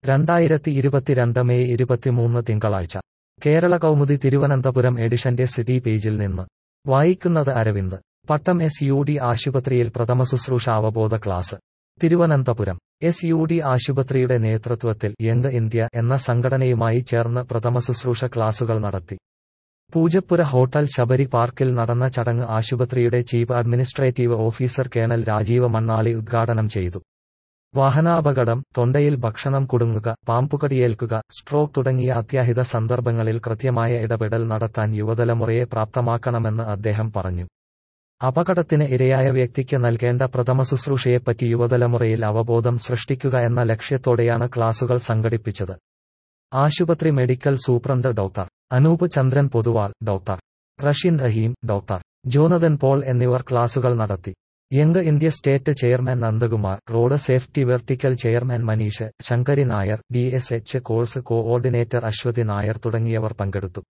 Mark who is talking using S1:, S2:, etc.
S1: രണ്ടായിരത്തി ഇരുപത്തിരണ്ട് മെയ് ഇരുപത്തിമൂന്ന് തിങ്കളാഴ്ച കേരള കൗമുദി തിരുവനന്തപുരം എഡിഷന്റെ സിറ്റി പേജിൽ നിന്ന് വായിക്കുന്നത് Aravind Pattom S U D ആശുപത്രിയിൽ പ്രഥമ ശുശ്രൂഷ അവബോധ class Thiruvananthapuram S U D ആശുപത്രിയുടെ നേതൃത്വത്തിൽ യങ് ഇന്ത്യ എന്ന സംഘടനയുമായി ചേർന്ന് പ്രഥമ ശുശ്രൂഷ ക്ലാസുകൾ നടത്തി പൂജപ്പുര ഹോട്ടൽ ശബരി പാർക്കിൽ നടന്ന ചടങ്ങ് ആശുപത്രിയുടെ chief administrative officer colonel Rajeev Mannali ഉദ്ഘാടനം ചെയ്തു വാഹനാപകടം തൊണ്ടയിൽ ഭക്ഷണം കുടുങ്ങുക പാമ്പുകടിയേൽക്കുക സ്ട്രോക്ക് തുടങ്ങിയ അത്യാഹിത സന്ദർഭങ്ങളിൽ കൃത്യമായ ഇടപെടൽ നടത്താൻ യുവതലമുറയെ പ്രാപ്തമാക്കണമെന്ന് അദ്ദേഹം പറഞ്ഞു അപകടത്തിന് ഇരയായ വ്യക്തിക്ക് നൽകേണ്ട പ്രഥമ ശുശ്രൂഷയെപ്പറ്റി യുവതലമുറയിൽ അവബോധം സൃഷ്ടിക്കുക എന്ന ലക്ഷ്യത്തോടെയാണ് ക്ലാസുകൾ സംഘടിപ്പിച്ചത് ആശുപത്രി medical superintendent doctor Anoop Chandran Poduval doctor Rasheen Raheem doctor Jonathan Paul എന്നിവർ ക്ലാസുകൾ നടത്തി young India state chairman Nandakumar road safety vertical chairman Manish Sankari Nair D S H course coordinator Aswathi Nair തുടങ്ങിയവർ പങ്കെടുത്തു